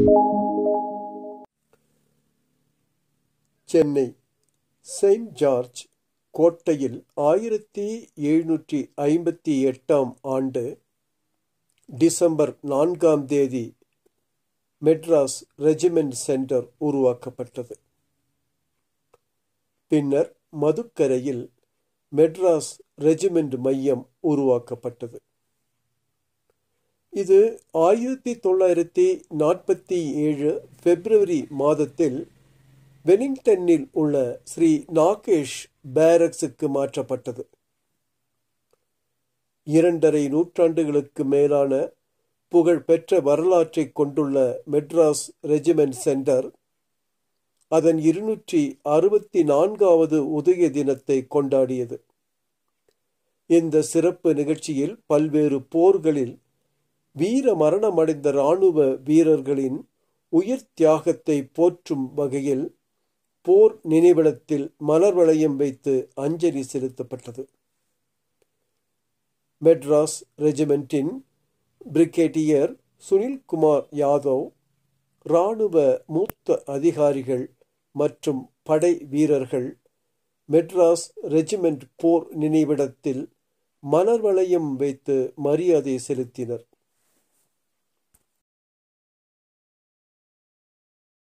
Chennai Saint George கோட்டையில் ஆயிரத்தி எழுநூற்றி ஐம்பத்தி எட்டாம் ஆண்டு டிசம்பர் நான்காம் தேதி மெட்ராஸ் ரெஜிமெண்ட் சென்டர் உருவாக்கப்பட்டது பின்னர் மதுக்கரையில் மெட்ராஸ் ரெஜிமெண்ட் மையம் உருவாக்கப்பட்டது இது ஆயிரத்தி தொள்ளாயிரத்தி நாற்பத்தி ஏழு பிப்ரவரி மாதத்தில் வெலிங்டனில் உள்ள ஸ்ரீ நாகேஷ் பேரக்ஸுக்கு மாற்றப்பட்டது இரண்டரை நூற்றாண்டுகளுக்கு மேலான புகழ்பெற்ற வரலாற்றை கொண்டுள்ள மெட்ராஸ் ரெஜிமெண்ட் சென்டர் அதன் இருநூற்றி அறுபத்தி நான்காவது உதய தினத்தை கொண்டாடியது இந்த சிறப்பு நிகழ்ச்சியில் பல்வேறு போர்களில் வீர மரணமடைந்த இராணுவ வீரர்களின் உயிர் தியாகத்தை போற்றும் வகையில் போர் நினைவிடத்தில் மலர் வளையம் வைத்து அஞ்சலி செலுத்தப்பட்டது மெட்ராஸ் ரெஜிமெண்டின் பிரிகேடியர் சுனில்குமார் யாதவ் இராணுவ மூத்த அதிகாரிகள் மற்றும் படை வீரர்கள் மெட்ராஸ் ரெஜிமெண்ட் போர் நினைவிடத்தில் மலர் வளையம் வைத்து மரியாதை செலுத்தினர்